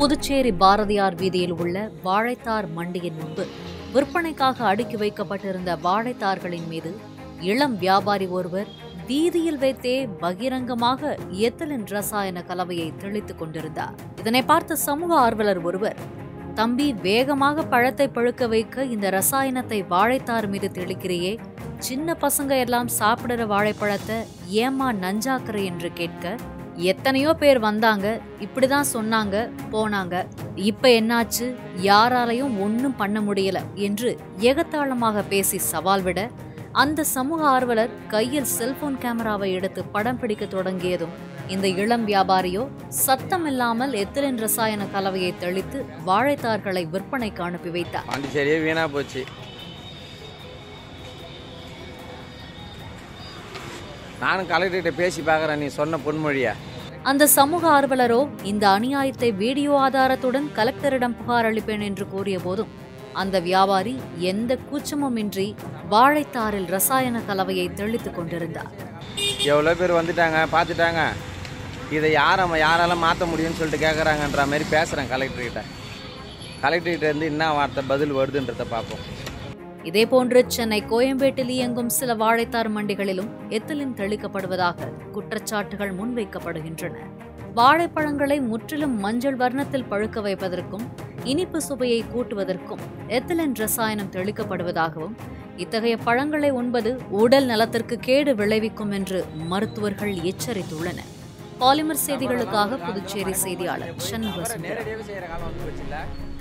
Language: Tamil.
புதுச்சேரி பாரதியார் வீதியில் உள்ள வாழைத்தார் மண்டியின் முன்பு விற்பனைக்காக அடுக்கி வைக்கப்பட்டிருந்த வாழைத்தார்களின் மீது இளம் வியாபாரி ஒருவர் வீதியில் வைத்தே பகிரங்கமாக எத்தலின் ரசாயன கலவையை தெளித்துக் கொண்டிருந்தார் இதனை பார்த்த சமூக ஆர்வலர் ஒருவர் தம்பி வேகமாக பழத்தை பழுக்க வைக்க இந்த ரசாயனத்தை வாழைத்தார் மீது தெளிக்கிறியே சின்ன பசங்க எல்லாம் சாப்பிடுற வாழைப்பழத்தை ஏமா நஞ்சாக்குற என்று கேட்க எத்தனையோ பேர் வந்தாங்க இப்படிதான் சொன்னாங்க போனாங்க இப்ப என்னாச்சு யாராலையும் ஒன்றும் பண்ண முடியல என்று எகத்தாளமாக பேசி சவால் விட அந்த சமூக ஆர்வலர் கையில் செல்போன் கேமராவை எடுத்து படம் பிடிக்க தொடங்கியதும் இந்த இளம் வியாபாரியோ சத்தமில்லாமல் எத்திலின் ரசாயன கலவையை தெளித்து வாழைத்தார்களை விற்பனைக்கு அனுப்பி வைத்தார் பாண்டிச்சேரியே வீணா போச்சு நானும் கலெக்டர்கிட்ட பேசி பார்க்குறேன் நீ சொன்ன பொன்மொழியா அந்த சமூக ஆர்வலரோ இந்த அநியாயத்தை வீடியோ ஆதாரத்துடன் கலெக்டரிடம் புகார் அளிப்பேன் என்று கூறிய போதும் அந்த வியாபாரி எந்த கூச்சமுமின்றி வாழைத்தாரில் ரசாயன கலவையை தெளித்துக் கொண்டிருந்தார் எவ்வளோ பேர் வந்துட்டாங்க பார்த்துட்டாங்க இதை யார் நம்ம யாரால மாற்ற முடியும்னு சொல்லிட்டு கேட்குறாங்கன்ற மாதிரி பேசுகிறேன் கலெக்டர்கிட்ட கலெக்டர்கிட்ட இருந்து என்ன வார்த்தை பதில் வருதுன்றதை பார்ப்போம் இதேபோன்று சென்னை கோயம்பேட்டில் இயங்கும் சில வாழைத்தார் மண்டிகளிலும் எத்திலின் தெளிக்கப்படுவதாக குற்றச்சாட்டுகள் முன்வைக்கப்படுகின்றன வாழைப்பழங்களை முற்றிலும் மஞ்சள் வர்ணத்தில் பழுக்க வைப்பதற்கும் இனிப்பு சுவையை கூட்டுவதற்கும் எத்திலின் ரசாயனம் தெளிக்கப்படுவதாகவும் இத்தகைய பழங்களை உண்பது உடல் நலத்திற்கு கேடு விளைவிக்கும் என்று மருத்துவர்கள் எச்சரித்துள்ளனர் பாலிமர் செய்திகளுக்காக புதுச்சேரி செய்தியாளர் சண்முக சுந்தரம் நேரடியாகவே செய்கிற காலம் வந்து போச்சுல்ல